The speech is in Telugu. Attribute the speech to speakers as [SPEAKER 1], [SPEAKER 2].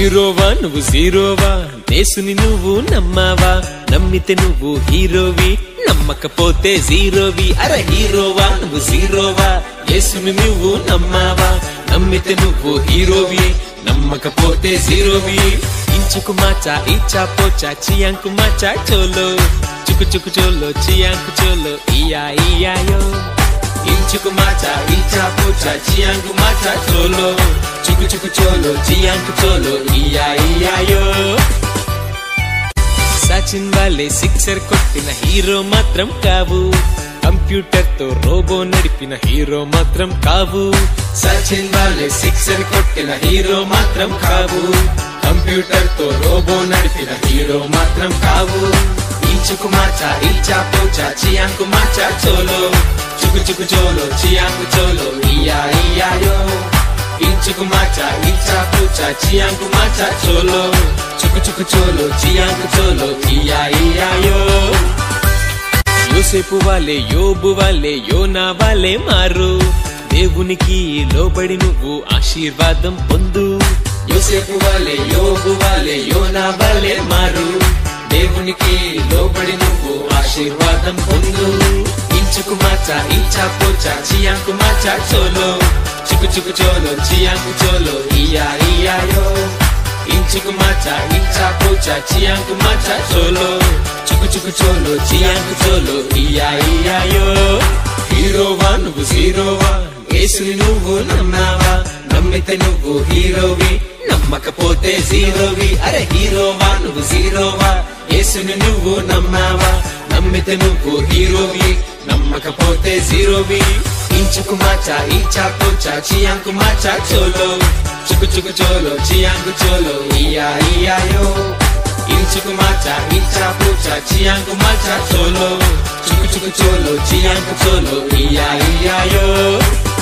[SPEAKER 1] హీరోవా నువ్వు జీరోవా దేశుని నువ్వు నమ్మావా నమ్మితే నువ్వు హీరోవి నమ్మకపోతే జీరోవి అరే హీరోవా నువ్వు జీరోవా యేసుని నువ్వు నమ్మావా నమ్మితే నువ్వు హీరోవి నమ్మకపోతే జీరోవి ఇంచుకు మాచా ఇచ్చా పోచా చియాంకు మాచా చోలో చుకు చుకు చోలో చియాంకు చోలో ఇయా ఇయాయో ఇంచుకు మాచా ఇచ్చా పోచా చియాంకు మాచా చోలో చుకు చుకు చోలో చియాంకు చోలో ఇయా ఇయాయో సచిన్ వాలే సిక్సర్ కొట్టిన హీరో మాత్రం కావు కంప్యూటర్ తో రోబో నడిపిన హీరో మాత్రం కావు సచిన్ వాలే సిక్సర్ కొట్టిన హీరో మాత్రం కావు కంప్యూటర్ తో రోబో నడిపిన హీరో మాత్రం కావు ఇంచుకు మాచా ఇచ్చా పోచా చియాంకు మాచా చోలో చుకు చుకు చోలో చియాంకు చోలో ఇయా ఇయాయో ఇంచుకు మాచా ఇచ్చా పూచా చియాంకు మాచా చోలో చుకు చుకు చోలో చియాంకు చోలో ఇయా ఇయాయో యోసేపు వాళ్ళే యోబు వాళ్ళే యోనా వాళ్ళే మారు దేవునికి లోబడి నువ్వు ఆశీర్వాదం పొందు యోసేపు వాళ్ళే యోబు వాళ్ళే యోనా వాళ్ళే మారు దేవునికి లోబడి నువ్వు ఆశీర్వాదం పొందు ఇంచుకు మాచా ఇచ్చా పోచా చియాంకు మాచా చోలో చుకు చుకు చోలో చియాంకు చోలో ఇయా ఇయాయో ఇంచుకు మాచా ఇచ్చా పోచా చియాంకు మాచా చోలో చుకు చుకు చోలో చియాంకు చోలో ఇయా ఇయాయో హీరోవా నువ్వు జీరోవా యేసుని నువ్వు నమ్మావా నమ్మితే నువ్వు హీరోవి నమ్మకపోతే జీరోవి అరే హీరోవా నువ్వు జీరోవా యేసుని నువ్వు నమ్మావా నమ్మితే నువ్వు హీరోవి నమ్మకపోతే జీరోవి ఇంచుకు మాచా ఇచ్చా పోచా చియాంకు మాచా చోలో చుకు చుకు చోలో చియాంకు చోలో ఇయా ఇయాయో ఇంచుకు మాచా ఇచ్చా పోచా చియాంకు మాచా చోలో చుకు చుకు చోలో చియాంకు చోలో ఇయా ఇయాయో